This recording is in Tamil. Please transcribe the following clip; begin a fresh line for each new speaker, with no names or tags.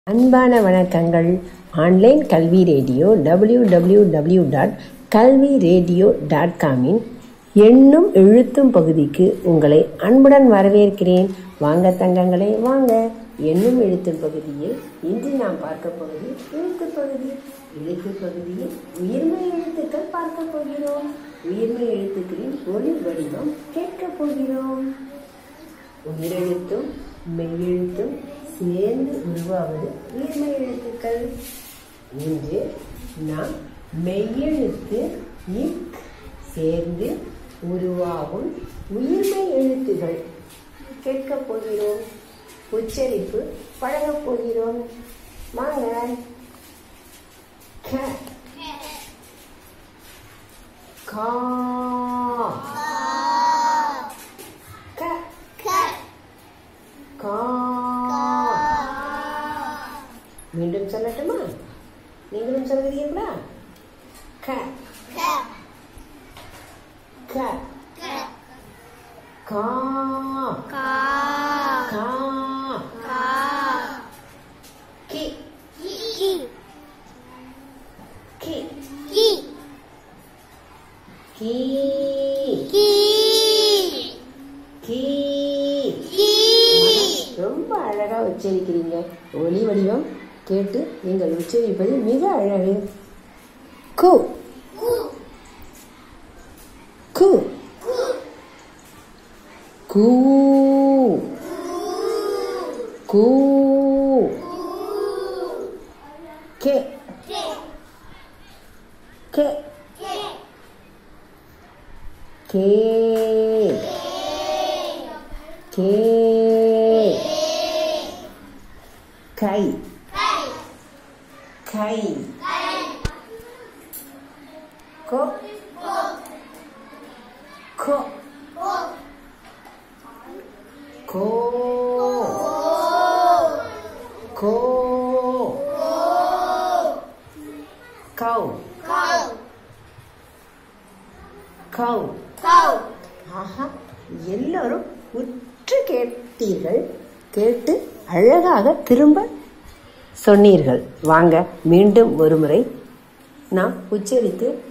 அன்பான வணக்கங்கள் ஆன்லைன் கல்வி radio W W W dot கல்வி ரேடியோ டாட் காமின் எண்ணும் எழுத்தும் பகுதிக்கு உங்களை அன்புடன் வரவேற்கிறேன் வாங்க தங்கங்களே வாங்க எண்ணும் எழுத்தும் பகுதியில் இன்று நாம் பார்க்க போவது எழுத்து பகுதி எழுத்து பகுதியில் உயிர்மை எழுத்துக்கள் பார்க்க போகிறோம் உயிர்மை எழுத்துக்களின் ஒளி வடிவம் கேட்கப் போகிறோம் உயிரெழுத்தும் மெய்யெழுத்தும் சேர்ந்து உருவாவது உயிர்மை எழுத்துக்கள் இன்று நாம் மெய்யெழுத்து இக் சேர்ந்து உருவாகும் உயிர்மை எழுத்துகள் கேட்கப் போகிறோம் உச்சரிப்பு பழகப் போகிறோம் வாங்க க கா க கா மீண்டும் சொல்லட்டுமா நீங்களும் சொல்கிறீர்களா க க கா கா கி கி கீ கீ ரொம்ப அழகா உச்சரிக்கிறீங்க ஒலி வடிவம் கேட்டு நீங்கள் உச்சரிப்பது மிக அழகு கு கு கூ கூ கே கே கே கே கை கை கோ கோ கோ கோ கௌ கௌ ஆஹா எல்லோரும் உற்று கேட்டீர்கள் கேட்டு அழகாக திரும்ப சொன்னீர்கள் வாங்க மீண்டும் ஒருமுறை நாம் உச்சரித்து